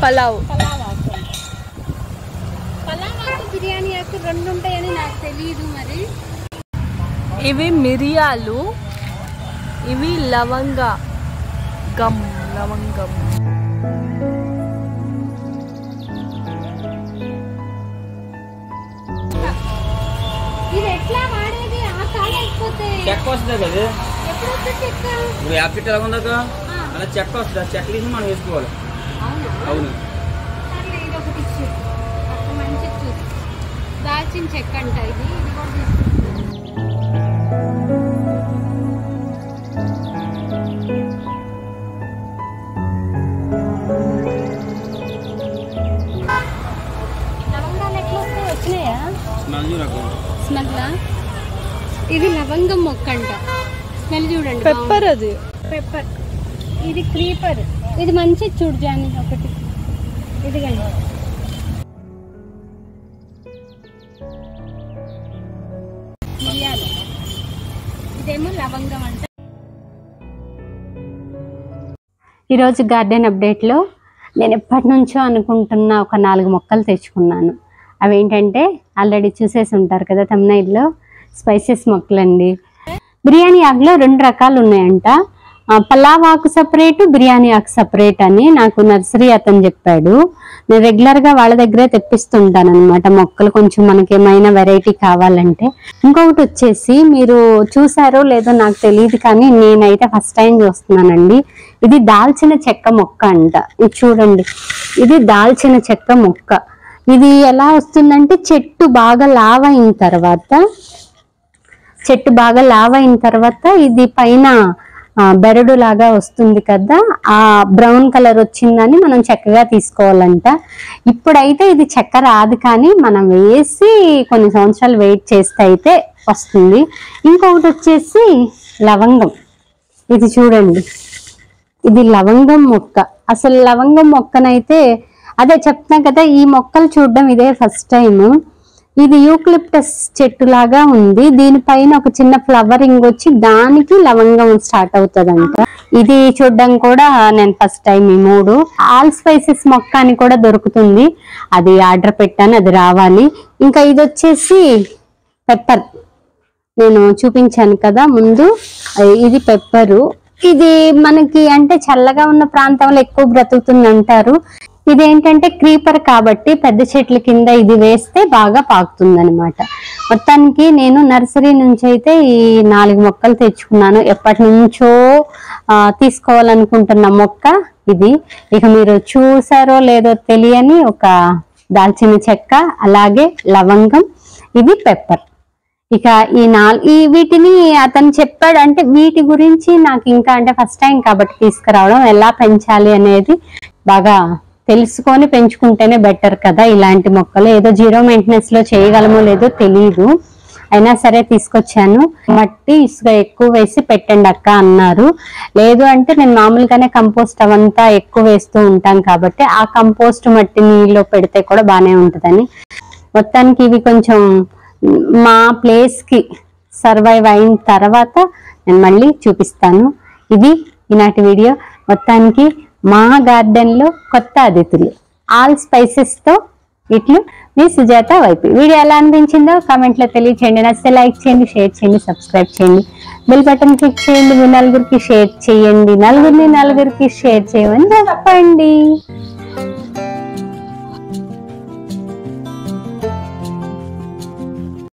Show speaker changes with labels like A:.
A: పలావ్
B: పలావ్ ఆకు పలావ్ ఆకు బిర్యానీ ఆకు రెండు ఉంటాయని నాకు తెలియదు మరి
A: ఇవి మిరియాలు ఇవి లవంగ గమ్ లవంగం
B: ఇది ఎట్లా వాడేది ఆ కాలం అయిపోతే
C: చెక్క వస్తుంది కదా
B: ఎప్పుడు వస్తుంది చెక్క
C: ఇప్పుడు యాప్ చెట్టు ఎలా ఉందాక
B: ఆ.
C: అలా చెక్క వస్తుంది ఆ చెక్క తీసి మనం వేసుకోవాలి
B: అవునా
C: అవును
B: సర్లే ఇది ఒకటి ఇచ్చు ఒక మంచి చూసి దాల్చిన చెక్క అంట ఇది ఇది కూడా తీసుకుంటాను లవంగాలు ఎట్లా వస్తాయి వచ్చినాయా
C: స్మెల్ చూడకు
B: స్మెల్లా ఇది లవంగం మొక్క అంట స్మెల్ చూడండి
A: పెప్పర్ అది
B: పెప్పర్ ఇది క్రీపర్ ఇది మంచి చూడు జాని ఒకటి ఇదిగండి మిరియాలు ఇదేమో లవంగం అంట ఈరోజు గార్డెన్ అప్డేట్లో నేను ఎప్పటి నుంచో అనుకుంటున్న ఒక నాలుగు మొక్కలు తెచ్చుకున్నాను అవి ఏంటంటే ఆల్రెడీ చూసేసి ఉంటారు కదా తమిళనాడులో స్పైసెస్ మొక్కలండి బిర్యానీ ఆకులో రెండు రకాలు ఉన్నాయంట ఆ, పలావ్ ఆకు సపరేట్ బిర్యానీ ఆకు సపరేట్ అని నాకు నర్సరీ అతను చెప్పాడు నేను రెగ్యులర్ గా వాళ్ళ దగ్గరే తెప్పిస్తుంటాను అనమాట మొక్కలు కొంచెం మనకి ఏమైనా వెరైటీ కావాలంటే ఇంకొకటి వచ్చేసి మీరు చూసారో లేదో నాకు తెలియదు కానీ నేనైతే ఫస్ట్ టైం చూస్తున్నానండి ఇది దాల్చిన చెక్క మొక్క అంట ఇది చూడండి ఇది దాల్చిన చెక్క మొక్క ఇది ఎలా వస్తుందంటే చెట్టు బాగా లావ్ అయిన తర్వాత చెట్టు బాగా లావ్ అయిన తర్వాత ఇది పైన ఆ, బెరడు లాగా వస్తుంది కదా ఆ బ్రౌన్ కలర్ వచ్చిందని మనం చక్కగా తీసుకోవాలంట ఇప్పుడైతే ఇది చెక్క రాదు కానీ మనం వేసి కొన్ని సంవత్సరాలు వెయిట్ చేస్తే అయితే వస్తుంది ఇంకొకటి వచ్చేసి లవంగం ఇది చూడండి ఇది లవంగం మొక్క అసలు లవంగం మొక్కనైతే అదే చెప్తున్నా కదా ఈ మొక్కలు చూడడం ఇదే ఫస్ట్ టైం ఇది యూక్లిప్టస్ చెట్టు లాగా ఉంది దీనిపైన ఒక చిన్న ఫ్లవరింగ్ వచ్చి దానికి లవంగం స్టార్ట్ అవుతుందంట ఇది చూడడం కూడా నేను ఫస్ట్ టైం ఈ మూడు ఆల్ స్పైసెస్ మొక్క అని కూడా దొరుకుతుంది అది ఆర్డర్ పెట్టాను అది రావాలి ఇంకా ఇది వచ్చేసి పెప్పర్ నేను చూపించాను కదా ముందు అయ్ ఇది పెప్పరు ఇది మనకి అంటే చల్లగా ఉన్న ప్రాంతంలో ఎక్కువ బ్రతుకుతుంది అంటారు ఇదేంటంటే క్రీపర్ కాబట్టి పెద్ద చెట్ల కింద ఇది వేస్తే బాగా పాకుతుంది అనమాట మొత్తానికి నేను నర్సరీ నుంచి అయితే ఈ నాలుగు మొక్కలు తెచ్చుకున్నాను ఎప్పటి నుంచో ఆ, తీసుకోవాలనుకుంటున్న మొక్క ఇది ఇక మీరు చూసారో లేదో తెలియని ఒక దాల్చిన చెక్క అలాగే లవంగం ఇది పెప్పర్ ఇక ఈ నాలుగు ఈ వీటిని అతను చెప్పాడు అంటే వీటి గురించి నాకు ఇంకా అంటే ఫస్ట్ టైం కాబట్టి తీసుకురావడం ఎలా పెంచాలి అనేది బాగా తెలుసుకొని పెంచుకుంటేనే బెటర్ కదా ఇలాంటి మొక్కలు ఏదో జీరో మెయింటెనెన్స్ లో చేయగలమో లేదో తెలియదు అయినా సరే తీసుకొచ్చాను మట్టి ఇసుక ఎక్కువ వేసి పెట్టండి అక్క అన్నారు లేదు అంటే నేను మామూలుగానే కంపోస్ట్ అవంతా ఎక్కువ వేస్తూ ఉంటాం కాబట్టి ఆ కంపోస్ట్ మట్టి నీళ్ళు పెడితే కూడా బాగానే ఉంటుందని మొత్తానికి ఇవి కొంచెం మా ప్లేస్ కి సర్వైవ్ అయిన తర్వాత నేను మళ్ళీ చూపిస్తాను ఇది ఈనాటి వీడియో మొత్తానికి మా గార్డెన్ లో కొత్త అతిథులు ఆల్ స్పైసెస్ తో ఇట్లు మీ సుజాత వైపు వీడియో ఎలా అనిపించిందో కామెంట్ లో తెలియచేయండి నచ్చితే లైక్ చేయండి షేర్ చేయండి సబ్స్క్రైబ్ చేయండి బెల్ బటన్ క్లిక్ చేయండి మీ నలుగురికి షేర్ చేయండి నలుగురిని నలుగురికి షేర్ చేయమని చెప్పండి